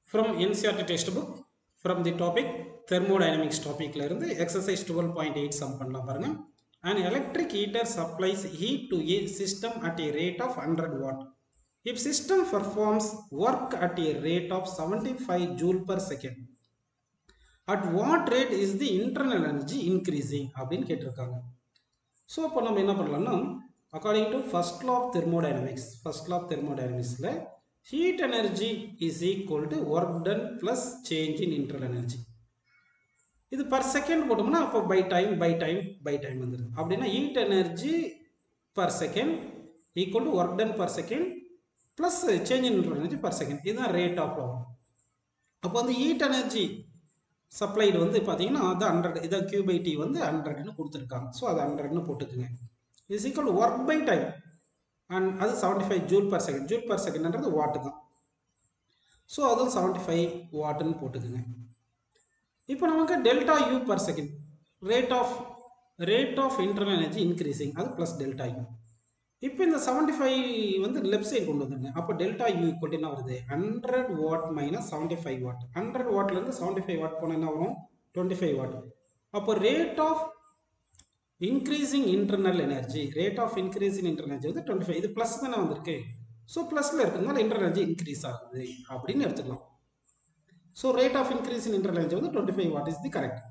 from NCERT textbook from the topic thermodynamics topicல இருந்து exercise 12.8 sum பண்ணலாம் பாருங்க an electric heater supplies heat to a system at a rate of 100 watt if system performs work at a rate of 75 joule per second at what rate is the internal energy increasing அப்படின்னு கேட்டிருக்காங்க so இப்போ நம்ம என்ன பண்ணலாம்னா according to first law of thermodynamics first law of தெர்மோடைனமிக்ஸில் heat energy is equal to work done plus change in internal energy இது per second போட்டோம்னா அப்போ by time by time by time வந்துடுது அப்படின்னா heat energy per second equal to work done per second plus change in internal energy per second இதுதான் rate of ஆகும் அப்போ வந்து heat energy supplied வந்து பார்த்தீங்கன்னா அது ஹண்ட்ரட் இதான் கியூ பை டி வந்து ஹண்ட்ரட்னு கொடுத்துருக்காங்க ஸோ அது ஹண்ட்ரட்னு போட்டுக்குங்க is equal work by time and அது seventy five joule per second joule per செகண்ட்ன்றது வாட்டு தான் ஸோ அதுவும் செவன்டி ஃபைவ் வாட்டுன்னு போட்டுக்குங்க இப்போ நமக்கு delta U per second rate of rate of internal energy increasing அது ப்ளஸ் டெல்டா யூ இப்போ இந்த செவன்டி ஃபைவ் வந்து லெஃப்ட் சைடு கொண்டு வந்துருங்க அப்போ டெல்டா யூ ஈக்குவல் என்ன வருது hundred watt minus seventy five watt hundred வாட்லேருந்து செவன்டி ஃபைவ் வாட் போனால் என்ன வரும் டுவெண்ட்டி ஃபைவ் வாட் அப்போ rate of increasing internal energy rate of increasing internal energy வந்து டுவெண்ட்டி ஃபைவ் இது ப்ளஸ் தானே வந்திருக்கு ஸோ ப்ளஸில் இருக்கிறதுனால இன்டர்னல் எனர்ஜி இன்க்ரீஸ் ஆகுது அப்படின்னு எடுத்துக்கலாம் so rate of increase in internal energy வந்து twenty five watt is the correct